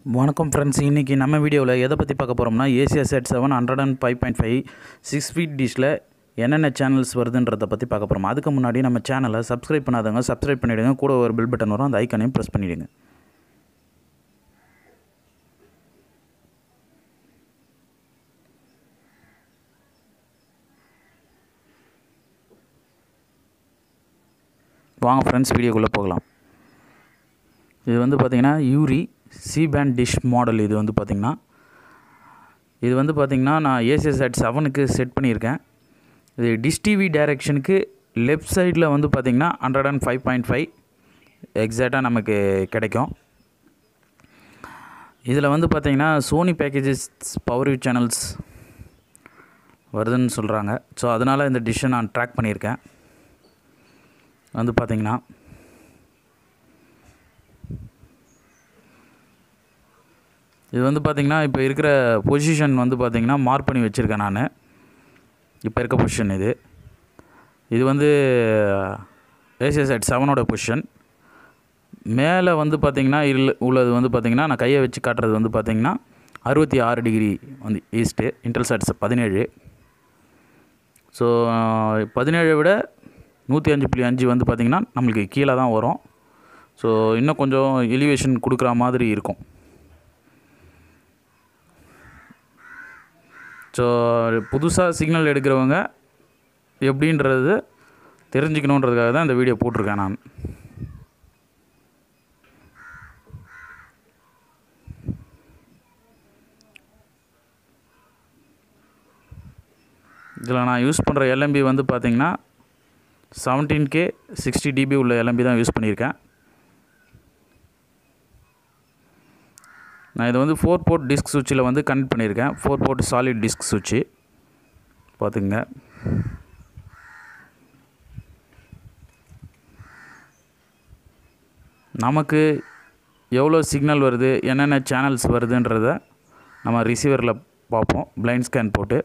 வணக்கம் ஃப்ரெண்ட்ஸ் இன்றைக்கி நம்ம வீடியோவில் எதை பற்றி பார்க்க போகிறோம்னா AsiaSat seven hundred and five point five six feet டிஷ்ஷில் என்னென்ன சேனல்ஸ் வருதுன்றதை பற்றி பார்க்க போகிறோம் அதுக்கு முன்னாடி நம்ம சேனலை சப்ஸ்கிரைப் பண்ணாதவங்க சப்ஸ்கிரைப் பண்ணிவிடுங்க கூட ஒரு பில் பட்டன் வரும் அந்த ஐக்கனையும் ப்ரெஸ் பண்ணிவிடுங்க வாங்க ஃப்ரெண்ட்ஸ் வீடியோக்குள்ளே போகலாம் இது வந்து பார்த்திங்கன்னா யூரி சி பேண்ட் டிஷ் மாடல் இது வந்து பார்த்திங்கன்னா இது வந்து பார்த்திங்கன்னா நான் ஏசிஎஸ் அட் செவனுக்கு செட் பண்ணியிருக்கேன் இது டிஷ் டிவி டைரெக்ஷனுக்கு லெஃப்ட் சைடில் வந்து பார்த்திங்கன்னா hundred and five point five எக்ஸாக்டாக நமக்கு கிடைக்கும் இதில் வந்து பார்த்திங்கன்னா Sony packages power view channels வருதுன்னு சொல்கிறாங்க ஸோ அதனால் இந்த டிஷ்ஷை நான் ட்ராக் பண்ணியிருக்கேன் வந்து பார்த்திங்கன்னா இது வந்து பார்த்திங்கன்னா இப்போ இருக்கிற பொசிஷன் வந்து பார்த்திங்கன்னா மார்க் பண்ணி வச்சுருக்கேன் நான் இப்போ இருக்க பொசிஷன் இது இது வந்து ஏசிஎஸ் அட் செவனோட பொசிஷன் மேலே வந்து பார்த்திங்கன்னா இல் உள்ளது வந்து பார்த்திங்கன்னா நான் கையை வச்சு காட்டுறது வந்து பார்த்திங்கன்னா அறுபத்தி ஆறு டிகிரி வந்து ஈஸ்ட்டு இன்டெல் சாட்ஸ் பதினேழு ஸோ பதினேழை விட நூற்றி அஞ்சு புள்ளி அஞ்சு வந்து பார்த்திங்கன்னா நம்மளுக்கு கீழே தான் வரும் ஸோ இன்னும் கொஞ்சம் எலிவேஷன் கொடுக்குற மாதிரி இருக்கும் ஸோ புதுசாக சிக்னல் எடுக்கிறவங்க எப்படின்றது தெரிஞ்சுக்கணுன்றதுக்காக தான் இந்த வீடியோ போட்டிருக்கேன் நான் இதில் நான் யூஸ் பண்ணுற எல்எம்பி வந்து பார்த்திங்கன்னா செவன்டீன் கே சிக்ஸ்டி டிபி உள்ள எல்எம்பி தான் யூஸ் பண்ணியிருக்கேன் நான் இதை வந்து ஃபோர் போர்ட் டிஸ்க் சுவிட்சில் வந்து கனெக்ட் பண்ணியிருக்கேன் ஃபோர் போர்ட் சாலிட் டிஸ்க் சுவிட்சு பார்த்துங்க நமக்கு எவ்வளோ சிக்னல் வருது என்னென்ன சேனல்ஸ் வருதுன்றத நம்ம ரிசீவரில் பார்ப்போம் பிளைண்ட் ஸ்கேன் போட்டு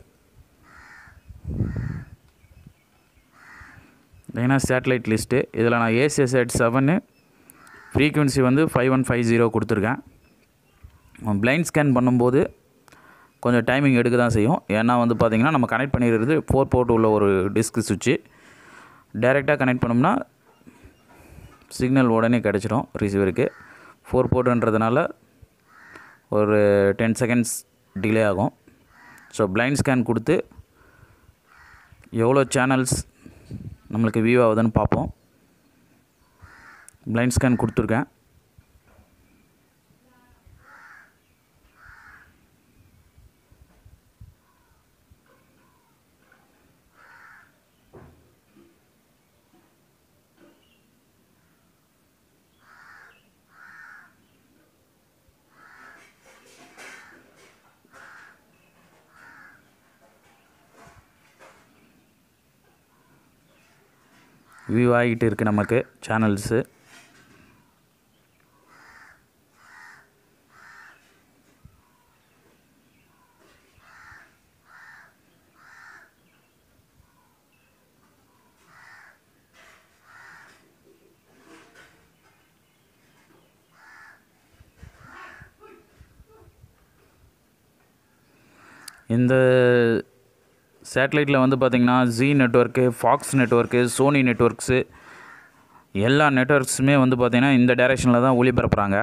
ஏன்னா சேட்டலைட் லிஸ்ட்டு இதில் நான் ஏசிஎஸ் எட் செவனு ஃப்ரீக்குவென்சி வந்து ஃபைவ் ஒன் ஃபைவ் ஜீரோ கொடுத்துருக்கேன் பிளைண்ட் ஸ்கேன் பண்ணும்போது கொஞ்சம் டைமிங் எடுக்க தான் செய்யும் ஏன்னா வந்து பார்த்திங்கன்னா நம்ம கனெக்ட் பண்ணிடுறது ஃபோர் போர்ட் உள்ள ஒரு டிஸ்க் சுவிட்சு டைரெக்டாக கனெக்ட் பண்ணோம்னா சிக்னல் உடனே கிடச்சிரும் ரிசீவருக்கு ஃபோர் போர்ட்டுன்றதுனால ஒரு டென் செகண்ட்ஸ் டிலே ஆகும் ஸோ பிளைண்ட் ஸ்கேன் கொடுத்து எவ்வளோ சேனல்ஸ் நம்மளுக்கு வியூ ஆகுதுன்னு பார்ப்போம் பிளைண்ட் ஸ்கேன் கொடுத்துருக்கேன் வியூ ஆகிட்டு இருக்குது நமக்கு சேனல்ஸு இந்த சேட்டலைட்டில் வந்து பார்த்திங்கன்னா Zee network Fox network Sony networks எல்லா நெட்ஒர்க்ஸுமே வந்து பார்த்திங்கன்னா இந்த டைரெக்ஷனில் தான் ஒளிபரப்புகிறாங்க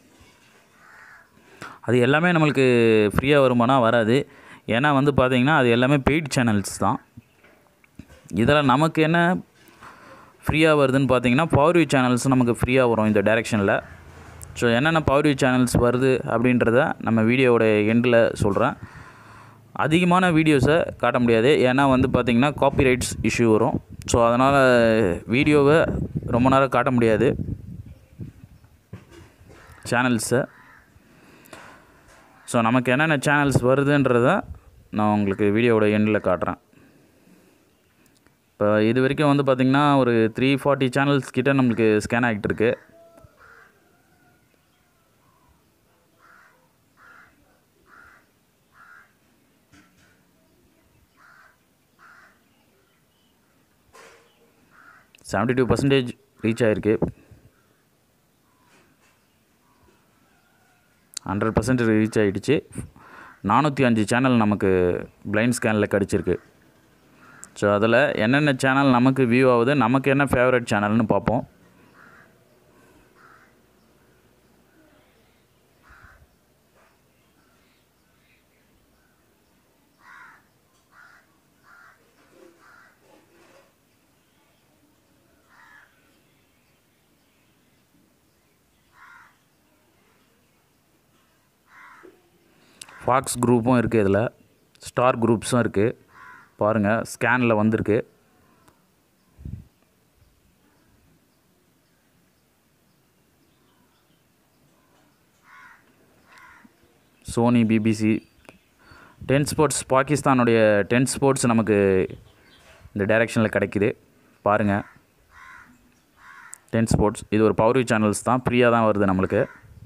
அது எல்லாமே நம்மளுக்கு ஃப்ரீயாக வருமானா வராது ஏன்னா வந்து பார்த்திங்கன்னா அது எல்லாமே பெய்ட் சேனல்ஸ் தான் இதில் நமக்கு என்ன ஃப்ரீயாக வருதுன்னு பார்த்தீங்கன்னா பவர் வியூ சேனல்ஸ் நமக்கு ஃப்ரீயாக வரும் இந்த டைரெக்ஷனில் ஸோ என்னென்ன பவர் வியூ சேனல்ஸ் வருது அப்படின்றத நம்ம வீடியோவோட எண்டில் சொல்கிறேன் அதிகமான வீடியோஸை காட்ட முடியாது ஏன்னா வந்து பார்த்திங்கன்னா காப்பிரைட்ஸ் இஷ்யூ வரும் ஸோ அதனால் வீடியோவை ரொம்ப நேரம் காட்ட முடியாது சேனல்ஸை ஸோ நமக்கு என்னென்ன சேனல்ஸ் வருதுன்றத நான் உங்களுக்கு வீடியோவோட எண்டில் காட்டுறேன் இப்போ இது வரைக்கும் வந்து பார்த்திங்கன்னா ஒரு த்ரீ ஃபார்ட்டி சேனல்ஸ் கிட்டே நம்மளுக்கு ஸ்கேன் ஆகிட்டு இருக்கு செவன்ட்டி டூ பர்சன்டேஜ் ரீச் ஆகிருக்கு ஹண்ட்ரட் பர்சன்ட் ரீச் ஆகிடுச்சு நானூற்றி அஞ்சு சேனல் நமக்கு பிளைண்ட் ஸ்கேனில் கிடச்சிருக்கு ஸோ அதில் என்னென்ன சேனல் நமக்கு வியூ ஆகுது நமக்கு என்ன ஃபேவரட் சேனல்னு பார்ப்போம் ஃபாக்ஸ் குரூப்பும் இருக்குது இதில் ஸ்டார் குரூப்ஸும் இருக்குது பாருங்கள் ஸ்கேனில் வந்திருக்கு சோனி பிபிசி டென் ஸ்போர்ட்ஸ் பாகிஸ்தானுடைய டென் ஸ்போர்ட்ஸ் நமக்கு இந்த டைரெக்ஷனில் கிடைக்குது பாருங்கள் டென் ஸ்போர்ட்ஸ் இது ஒரு பவர் சேனல்ஸ் தான் ஃப்ரீயாக தான் வருது நம்மளுக்கு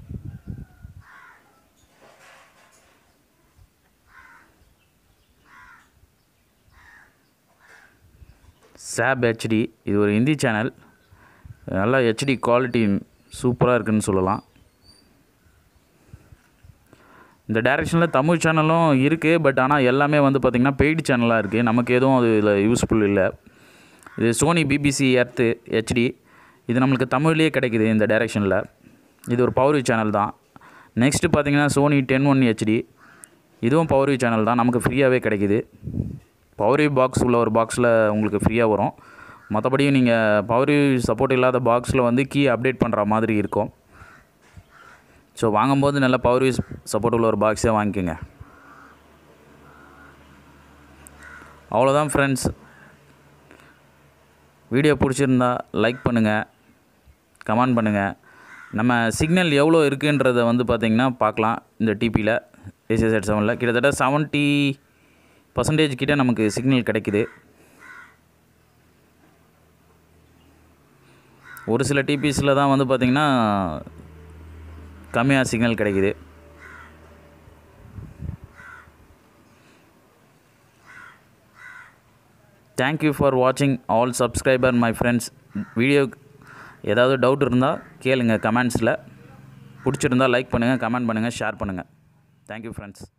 சாப் ஹெச்டி இது ஒரு ஹிந்தி சேனல் நல்லா ஹெச்டி குவாலிட்டி சூப்பராக இருக்குன்னு சொல்லலாம் இந்த டைரெக்ஷனில் தமிழ் சேனலும் இருக்குது பட் ஆனால் எல்லாமே வந்து பார்த்திங்கன்னா பெய்டு சேனலாக இருக்குது நமக்கு எதுவும் அது இதில் யூஸ்ஃபுல் இல்லை இது சோனி பிபிசி எர்த்து ஹெச்டி இது நம்மளுக்கு தமிழ்லேயே கிடைக்குது இந்த டைரெக்ஷனில் இது ஒரு பவர் சேனல் தான் நெக்ஸ்ட்டு பார்த்திங்கன்னா சோனி டென் ஒன் ஹெச்டி இதுவும் பவர் சேனல் தான் நமக்கு ஃப்ரீயாகவே கிடைக்குது பவர் பாக்ஸ் உள்ள ஒரு பாக்ஸில் உங்களுக்கு ஃப்ரீயாக வரும் மற்றபடி நீங்கள் பவர் சப்போர்ட் இல்லாத பாக்ஸில் வந்து கீ அப்டேட் பண்ணுற மாதிரி இருக்கும் ஸோ வாங்கும்போது நல்ல பவர் சப்போர்ட் உள்ள ஒரு பாக்ஸே வாங்கிக்கோங்க அவ்வளோதான் ஃப்ரெண்ட்ஸ் வீடியோ பிடிச்சிருந்தா லைக் பண்ணுங்கள் கமெண்ட் பண்ணுங்கள் நம்ம சிக்னல் எவ்வளோ இருக்குன்றதை வந்து பார்த்திங்கன்னா பார்க்கலாம் இந்த டிபியில் ஏசிஎஸ் செவனில் கிட்டத்தட்ட செவன்ட்டி பர்சன்டேஜ் கிட்டே நமக்கு சிக்னல் கிடைக்குது ஒரு சில டிபிஸில் தான் வந்து பார்த்திங்கன்னா கம்மியாக சிக்னல் கிடைக்குது தேங்க்யூ ஃபார் வாட்சிங் all subscriber my friends video ஏதாவது டவுட் இருந்தால் கேளுங்க கமெண்ட்ஸில் பிடிச்சிருந்தால் லைக் பண்ணுங்கள் கமெண்ட் பண்ணுங்கள் ஷேர் பண்ணுங்கள் தேங்க்யூ ஃப்ரெண்ட்ஸ்